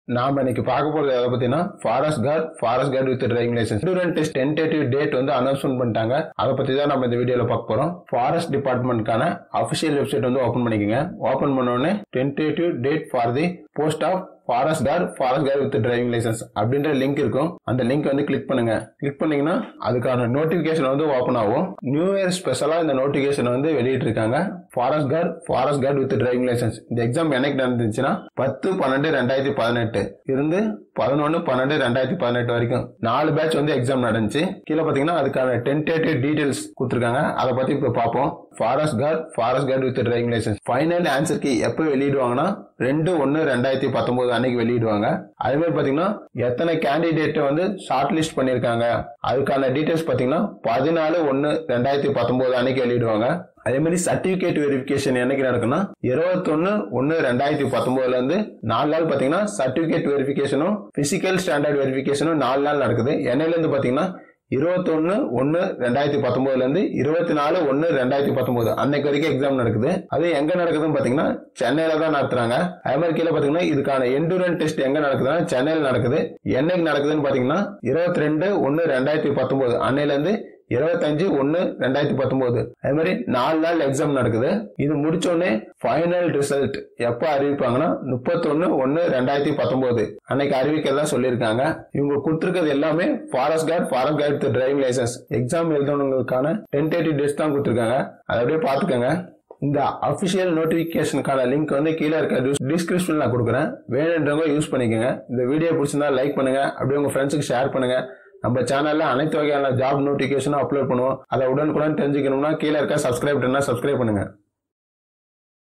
நாம இன்னைக்கு பார்க்க போறது எதை பத்தினா forest guard forest guard with driving licence student test tentative date வந்து அனௌன்ஸ்மெண்ட் பண்ணிட்டாங்க அதை பத்தி தான் நம்ம இந்த வீடியோல பார்க்க போறோம் ஃபாரஸ்ட் டிபார்ட்மெண்ட்கான அபிஷியல் வெப்சைட் வந்து ஓபன் பண்ணிக்கோங்க ஓபன் பண்ண உடனே tentative date for the post of forest guard forest guard with driving licence அப்படின்ற லிங்க் இருக்கும் அந்த லிங்க் வந்து கிளிக் பண்ணுங்க கிளிக் பண்ணீங்கன்னா அதுக்கான நோட்டிபிகேஷன் வந்து ஓப்பன் ஆகும் நியூ இயர் ஸ்பெஷலா இந்த நோட்டிபிகேஷன் வந்து வெளியிட்டு இருக்காங்க forest guard forest guard with driving licence இந்த எக்ஸாம் என்னைக்கு நடந்துச்சுன்னா பத்து பன்னெண்டு ரெண்டாயிரத்தி பதினெட்டு இருந்து பதினொன்று பன்னெண்டு ரெண்டாயிரத்தி பதினெட்டு வரைக்கும் நாலு பேட்ச் வந்து எக்ஸாம் நடந்துச்சு கீழே பார்த்தீங்கன்னா அதுக்கான டென்டேட்டிவ் டீடைல்ஸ் கொடுத்துருக்காங்க அதை பத்தி இப்போ பார்ப்போம் forest guard forest guard with driving licence final answer key எப்போ வெளியிடுவாங்கன்னா ரெண்டு ஒன்று ரெண்டாயிரத்தி பத்தொன்பது அன்னைக்கு வெளியிடுவாங்க அதே மாதிரி பார்த்தீங்கன்னா எத்தனை கேண்டிடேட்டை வந்து ஷார்ட் லிஸ்ட் பண்ணியிருக்காங்க அதுக்கான டீடைல்ஸ் பார்த்தீங்கன்னா பதினாலு ஒன்று ரெண்டாயிரத்தி பத்தொன்பது அன்னைக்கு வெளியிடுவாங்க அதே மாதிரி சர்டிபிகேட் வெரிஃபிகேஷன் என்னைக்கு நடக்கும்னா இருபத்தொன்னு ஒன்னு ரெண்டாயிரத்தி பத்தொன்பதுல இருந்து நாலு நாள் பாத்தீங்கன்னா சர்டிபிகேட் வெரிஃபிகேஷனும் பிசிக்கல் ஸ்டாண்டர்ட் வெரிஃபிகேஷனும் நாலு நாள் நடக்குது என்னையில இருந்து பாத்தீங்கன்னா இருபத்தொன்னு ஒன்னு ரெண்டாயிரத்தி பத்தொன்பதுல இருந்து இருபத்தி நாலு ஒன்னு ரெண்டாயிரத்தி பத்தொன்பது அன்னைக்கு வரைக்கும் எக்ஸாம் நடக்குது அது எங்க நடக்குதுன்னு பாத்தீங்கன்னா சென்னையில தான் நடத்துறாங்க அதே மாதிரி கீழே பாத்தீங்கன்னா இதுக்கான எண்டூரன் டெஸ்ட் எங்க நடக்குதுன்னா சென்னையில் நடக்குது என்னைக்கு நடக்குதுன்னு பாத்தீங்கன்னா இருபத்தி ரெண்டு ஒன்னு ரெண்டாயிரத்தி பத்தொன்பது அன்னையில இருந்து இருபத்தஞ்சு ஒன்னு ரெண்டாயிரத்தி பத்தொன்பது அதே மாதிரி நாலு நாள் எக்ஸாம் நடக்குது இது முடிச்சோடனே ஃபைனல் ரிசல்ட் எப்போ அறிவிப்பாங்கன்னா முப்பத்தொன்னு ஒன்னு ரெண்டாயிரத்தி பத்தொன்பது அன்னைக்கு அறிவிக்கிறதா சொல்லியிருக்காங்க இவங்க கொடுத்துருக்கிறது எல்லாமே forest guard forest guard driving licence exam எழுதணுங்களுக்கான டென்டேட்டிவ் டெஸ்ட் தான் கொடுத்துருக்காங்க அதை அப்படியே பார்த்துக்கோங்க இந்த அபிஷியல் நோட்டிபிகேஷனுக்கான லிங்க் வந்து கீழே இருக்க டிஸ்கிரிப்ஷன் நான் கொடுக்குறேன் வேணுன்றவங்க யூஸ் பண்ணிக்கோங்க இந்த வீடியோ பிடிச்சிருந்தா லைக் பண்ணுங்க அப்படியே உங்க ஃப்ரெண்ட்ஸுக்கு ஷேர் பண்ணுங்க நம்ம சேனல்ல அனைத்து வகையான ஜாப் நோட்டிபிகேஷனும் அப்லோட் பண்ணுவோம் அதை உடனுக்குடன் தெரிஞ்சுக்கணும்னா கீழே இருக்க சப்ஸ்கிரைப் சப்ஸ்கிரைப் பண்ணுங்க